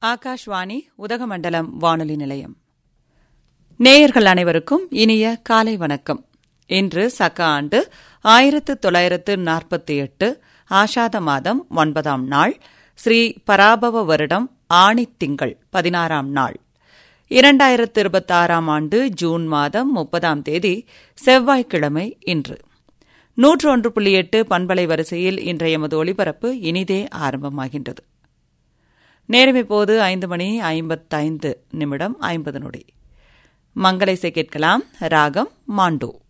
ஆகாஷ்வாணி உதகமண்டலம் வானொலி நிலையம் நேயர்கள் அனைவருக்கும் இனிய காலை வணக்கம் இன்று சக்க ஆண்டு ஆயிரத்து தொள்ளாயிரத்து நாற்பத்தி எட்டு ஆஷாத மாதம் ஒன்பதாம் நாள் ஸ்ரீ பராபவ வருடம் ஆணித் திங்கள் பதினாறாம் நாள் இரண்டாயிரத்து இருபத்தாறாம் ஆண்டு ஜூன் மாதம் முப்பதாம் தேதி செவ்வாய்க்கிழமை இன்று நூற்று ஒன்று புள்ளி எட்டு பண்பலை வரிசையில் இன்றைய எமது ஒலிபரப்பு இனிதே ஆரம்பமாகின்றது நேரம் இப்போது ஐந்து மணி ஐம்பத்தைந்து நிமிடம் ஐம்பது நொடி மங்கள இசை கேட்கலாம் ராகம் மாண்டோ